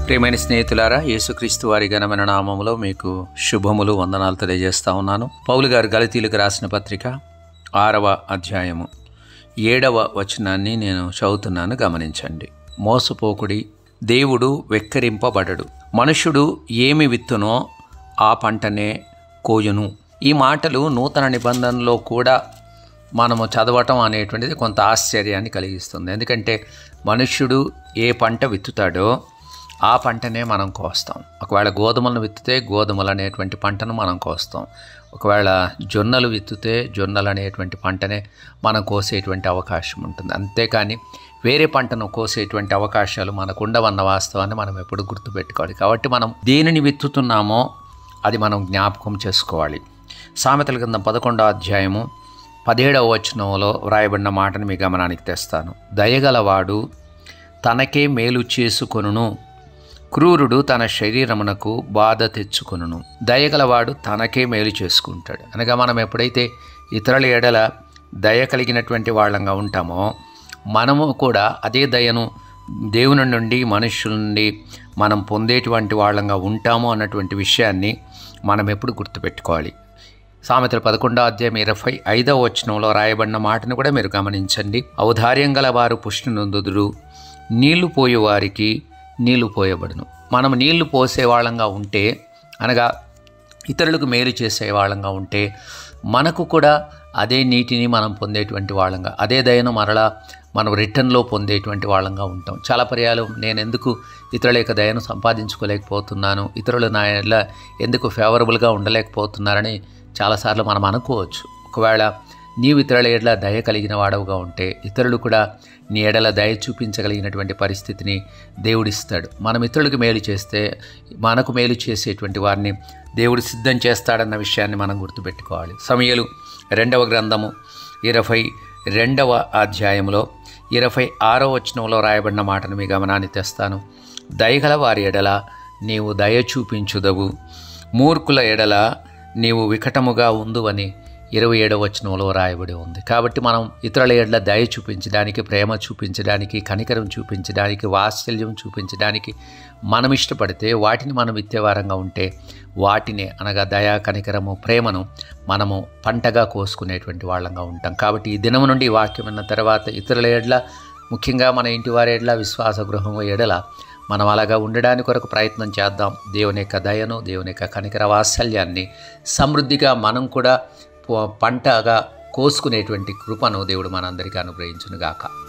ప్రియమైన స్నేహితులారా యేసుక్రీస్తు వారి ఘనమైన నామములో మీకు శుభములు వందనాలు తెలియజేస్తా ఉన్నాను పౌలు గారు గలతీలకు రాసిన పత్రిక ఆరవ అధ్యాయము ఏడవ వచనాన్ని నేను చదువుతున్నాను గమనించండి మోసపోకుడి దేవుడు వెక్కరింపబడడు మనుషుడు ఏమి విత్తునో ఆ పంటనే కోయును ఈ మాటలు నూతన నిబంధనలో కూడా మనము చదవటం అనేటువంటిది కొంత ఆశ్చర్యాన్ని కలిగిస్తుంది ఎందుకంటే మనుష్యుడు ఏ పంట విత్తుతాడో ఆ పంటనే మనం కోస్తాం ఒకవేళ గోధుమలను విత్తితే గోధుమలు అనేటువంటి పంటను మనం కోస్తాం ఒకవేళ జొన్నలు విత్తితే జొన్నలు అనేటువంటి పంటనే మనం కోసేటువంటి అవకాశం ఉంటుంది అంతేకాని వేరే పంటను కోసేటువంటి అవకాశాలు మనకు ఉండవన్న వాస్తవాన్ని మనం ఎప్పుడు గుర్తుపెట్టుకోవాలి కాబట్టి మనం దేనిని విత్తుతున్నామో అది మనం జ్ఞాపకం చేసుకోవాలి సామెతల కింద పదకొండో అధ్యాయము పదిహేడవ వచనంలో వ్రాయబడిన మాటను మీ గమనానికి తెస్తాను దయగలవాడు తనకే మేలు చేసుకొనును క్రూరుడు తన శరీరమునకు బాధ తెచ్చుకొనును దయగలవాడు తనకే మేలు చేసుకుంటాడు అనగా మనం ఎప్పుడైతే ఇతరుల ఎడల దయ కలిగినటువంటి వాళ్ళంగా ఉంటామో మనము కూడా అదే దయను దేవుని నుండి మనుషుల నుండి మనం పొందేటువంటి వాళ్ళంగా ఉంటాము అన్నటువంటి విషయాన్ని మనం ఎప్పుడు గుర్తుపెట్టుకోవాలి సామెతలు పదకొండో అధ్యాయం ఇరవై ఐదవ వచనంలో రాయబడిన మాటను కూడా మీరు గమనించండి ఔదార్యం గల వారు పుష్టి నొందుదురు నీళ్లు పోయే వారికి నీళ్లు పోయబడును మనం నీళ్లు పోసే వాళ్ళంగా ఉంటే అనగా ఇతరులకు మేలు చేసే వాళ్ళంగా ఉంటే మనకు కూడా అదే నీటిని మనం పొందేటువంటి వాళ్ళంగా అదే దయను మరలా మనం రిటర్న్లో పొందేటువంటి వాళ్ళంగా ఉంటాం చాలా పర్యాలు నేను ఎందుకు ఇతరుల యొక్క దయను సంపాదించుకోలేకపోతున్నాను ఇతరులు నా ఎడల ఎందుకు ఫేవరబుల్గా ఉండలేకపోతున్నారని చాలాసార్లు మనం అనుకోవచ్చు ఒకవేళ నీవు ఇతరుల ఎడల దయ కలిగిన వాడవుగా ఉంటే ఇతరులు కూడా నీ ఎడల దయ చూపించగలిగినటువంటి పరిస్థితిని దేవుడిస్తాడు మనం ఇతరులకు మేలు చేస్తే మనకు మేలు చేసేటువంటి వారిని దేవుడు సిద్ధం చేస్తాడన్న విషయాన్ని మనం గుర్తుపెట్టుకోవాలి సమయలు రెండవ గ్రంథము ఇరవై రెండవ అధ్యాయంలో ఇరవై ఆరో వచనంలో రాయబడిన మాటను మీ గమనాన్ని తెస్తాను దయగల వారి ఎడల నీవు దయ చూపించుదవు మూర్ఖుల ఎడల నీవు వికటముగా ఉందువని ఇరవై ఏడవ వచనంలో రాయబడి ఉంది కాబట్టి మనం ఇతరుల ఎడల దయ చూపించడానికి ప్రేమ చూపించడానికి కనికరం చూపించడానికి వాత్సల్యం చూపించడానికి మనం ఇష్టపడితే వాటిని మనం విత్తేవారంగా ఉంటే వాటిని అనగా దయా కనికరము ప్రేమను మనము పంటగా కోసుకునేటువంటి వాళ్ళంగా ఉంటాం కాబట్టి ఈ దినము నుండి ఈ వాక్యం విన్న తర్వాత ఇతరుల ఎడల ముఖ్యంగా మన ఇంటి వారి ఎడల విశ్వాస గృహం ఎడల మనం అలాగా ఉండడానికి కొరకు ప్రయత్నం చేద్దాం దేవుని యొక్క దయను దేవుని యొక్క కనికర వాత్సల్యాన్ని సమృద్ధిగా మనం కూడా పంటగా కోసుకునేటువంటి కృపను దేవుడు మనందరికీ అనుగ్రహించునుగాక